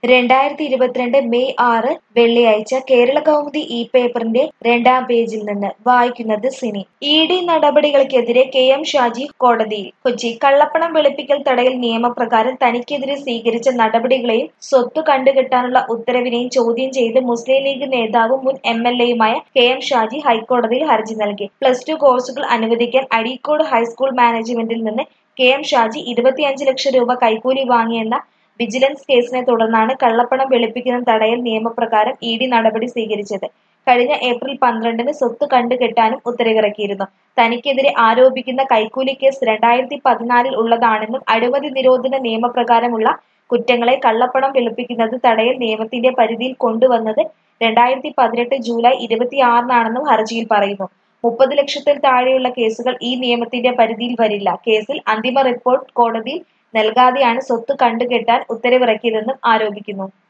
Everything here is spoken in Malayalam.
രണ്ടായിരത്തി ഇരുപത്തിരണ്ട് മെയ് ആറ് വെള്ളിയാഴ്ച കേരള കൗമുദി ഇ പേപ്പറിന്റെ രണ്ടാം പേജിൽ നിന്ന് വായിക്കുന്നത് സിനി ഇ ഡി നടപടികൾക്കെതിരെ കെ എം ഷാജി കോടതിയിൽ കൊച്ചി കള്ളപ്പണം വെളുപ്പിക്കൽ തടയൽ നിയമപ്രകാരം തനിക്കെതിരെ സ്വീകരിച്ച നടപടികളെയും സ്വത്ത് കണ്ടുകെട്ടാനുള്ള ഉത്തരവിനെയും ചോദ്യം ചെയ്ത് മുസ്ലിം ലീഗ് നേതാവും മുൻ എം എൽ എയുമായ കെ എം ഷാജി ഹൈക്കോടതിയിൽ ഹർജി നൽകി പ്ലസ് ടു കോഴ്സുകൾ അനുവദിക്കാൻ അഴീക്കോട് ഹൈസ്കൂൾ മാനേജ്മെന്റിൽ നിന്ന് കെ എം ഷാജി ഇരുപത്തിയഞ്ച് ലക്ഷം രൂപ കൈക്കൂലി വാങ്ങിയെന്ന വിജിലൻസ് കേസിനെ തുടർന്നാണ് കള്ളപ്പണം വെളുപ്പിക്കുന്ന തടയൽ നിയമപ്രകാരം ഇ ഡി നടപടി സ്വീകരിച്ചത് കഴിഞ്ഞ ഏപ്രിൽ പന്ത്രണ്ടിന് സ്വത്ത് കണ്ടുകെട്ടാനും ഉത്തരവിറക്കിയിരുന്നു തനിക്കെതിരെ ആരോപിക്കുന്ന കൈക്കൂലി കേസ് രണ്ടായിരത്തി പതിനാലിൽ ഉള്ളതാണെന്നും അഴിമതി നിരോധന നിയമപ്രകാരമുള്ള കുറ്റങ്ങളെ കള്ളപ്പണം വെളുപ്പിക്കുന്നത് തടയൽ നിയമത്തിന്റെ പരിധിയിൽ കൊണ്ടുവന്നത് രണ്ടായിരത്തി പതിനെട്ട് ജൂലൈ ഇരുപത്തിയാറിനാണെന്നും ഹർജിയിൽ പറയുന്നു മുപ്പത് ലക്ഷത്തിൽ താഴെയുള്ള കേസുകൾ ഈ നിയമത്തിന്റെ പരിധിയിൽ വരില്ല കേസിൽ അന്തിമ റിപ്പോർട്ട് കോടതിയിൽ നൽകാതെയാണ് സ്വത്ത് കണ്ടുകെട്ടാൻ ഉത്തരവിറക്കിയതെന്നും ആരോപിക്കുന്നു